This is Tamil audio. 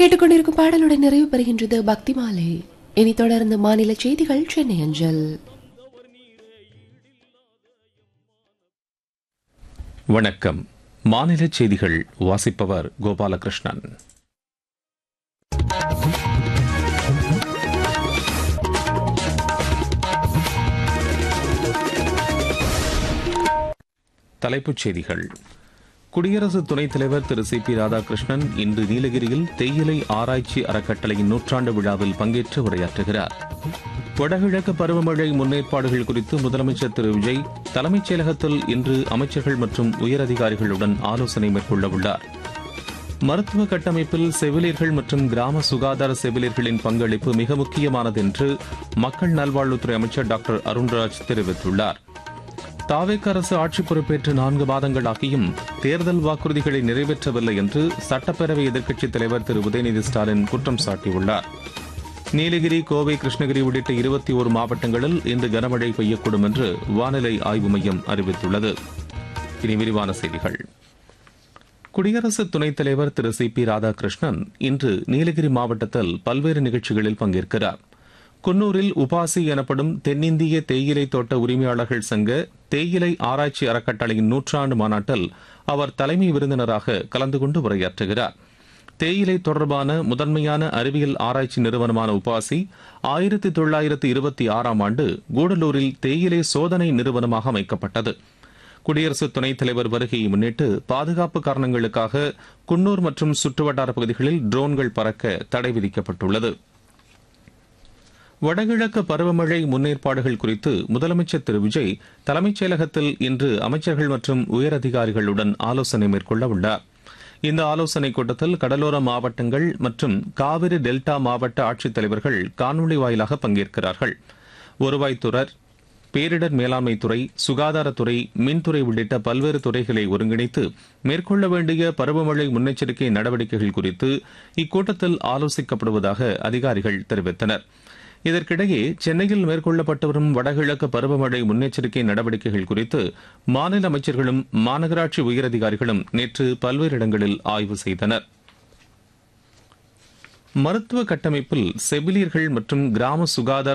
கேட்டுக்கொண்டிருக்கும் பாடலுடன் நிறைவு பெறுகின்றது பக்தி மாலை இனி தொடர்ந்து மாநில செய்திகள் சென்னை அஞ்சல் வணக்கம் மாநில செய்திகள் வாசிப்பவர் கோபாலகிருஷ்ணன் தலைப்புச் செய்திகள் குடியரசு துணைத் தலைவர் திரு சி பி ராதாகிருஷ்ணன் இன்று நீலகிரியில் தேயிலை ஆராய்ச்சி அறக்கட்டளையின் நூற்றாண்டு விழாவில் பங்கேற்று உரையாற்றுகிறார் வடகிழக்கு பருவமழை முன்னேற்பாடுகள் குறித்து முதலமைச்சர் திரு விஜய் தலைமைச் செயலகத்தில் இன்று அமைச்சர்கள் மற்றும் உயரதிகாரிகளுடன் ஆலோசனை மேற்கொள்ள உள்ளார் மருத்துவ கட்டமைப்பில் செவிலியர்கள் மற்றும் கிராம சுகாதார செவிலியர்களின் பங்களிப்பு மிக முக்கியமானது என்று மக்கள் நல்வாழ்வுத்துறை அமைச்சர் டாக்டர் அருண்ராஜ் தெரிவித்துள்ளார் தாவேக் அரசு ஆட்சி பொறுப்பேற்று நான்கு மாதங்கள் ஆகியும் தேர்தல் வாக்குறுதிகளை நிறைவேற்றவில்லை என்று சட்டப்பேரவை எதிர்க்கட்சித் தலைவர் திரு உதயநிதி ஸ்டாலின் குற்றம் சாட்டியுள்ளார் நீலகிரி கோவை கிருஷ்ணகிரி உள்ளிட்ட இருபத்தி ஒரு மாவட்டங்களில் இன்று கனமழை பெய்யக்கூடும் என்று வானிலை ஆய்வு மையம் அறிவித்துள்ளது இனி விரிவான செய்திகள் குடியரசு துணைத் தலைவர் திரு சி பி ராதாகிருஷ்ணன் இன்று நீலகிரி மாவட்டத்தில் பல்வேறு நிகழ்ச்சிகளில் பங்கேற்கிறார் குன்னூரில் உபாசி எனப்படும் தென்னிந்திய தேயிலை தோட்ட உரிமையாளர்கள் சங்க தேயிலை ஆராய்ச்சி அறக்கட்டளையின் நூற்றாண்டு மாநாட்டில் அவர் தலைமை விருந்தினராக கலந்து கொண்டு உரையாற்றுகிறார் தேயிலை தொடர்பான முதன்மையான அறிவியல் ஆராய்ச்சி நிறுவனமான உபாசி ஆயிரத்தி தொள்ளாயிரத்து இருபத்தி ஆறாம் ஆண்டு கூடலூரில் தேயிலை சோதனை நிறுவனமாக அமைக்கப்பட்டது குடியரசு துணைத் தலைவர் வருகையை முன்னிட்டு பாதுகாப்பு காரணங்களுக்காக குன்னூர் மற்றும் சுற்றுவட்டார பகுதிகளில் ட்ரோன்கள் பறக்க தடை விதிக்கப்பட்டுள்ளது வடகிழக்கு பருவமழை முன்னேற்பாடுகள் குறித்து முதலமைச்சர் திரு விஜய் தலைமைச் செயலகத்தில் இன்று அமைச்சர்கள் மற்றும் உயரதிகாரிகளுடன் ஆலோசனை மேற்கொள்ள உள்ளார் இந்த ஆலோசனைக் கூட்டத்தில் கடலோர மாவட்டங்கள் மற்றும் காவிரி டெல்டா மாவட்ட ஆட்சித்தலைவர்கள் காணொலி வாயிலாக பங்கேற்கிறார்கள் வருவாய்த்துறை பேரிடர் மேலாண்மை துறை சுகாதாரத்துறை மின்துறை உள்ளிட்ட பல்வேறு துறைகளை ஒருங்கிணைத்து மேற்கொள்ள வேண்டிய பருவமழை முன்னெச்சரிக்கை நடவடிக்கைகள் குறித்து இக்கூட்டத்தில் ஆலோசிக்கப்படுவதாக அதிகாரிகள் தெரிவித்தனர் இதற்கிடையே சென்னையில் மேற்கொள்ளப்பட்டு வரும் வடகிழக்கு பருவமழை முன்னெச்சரிக்கை நடவடிக்கைகள் குறித்து மாநில அமைச்சர்களும் மாநகராட்சி உயரதிகாரிகளும் நேற்று பல்வேறு இடங்களில் ஆய்வு செய்தனர் மருத்துவ கட்டமைப்பில் செவிலியர்கள் மற்றும் கிராம சுகாதார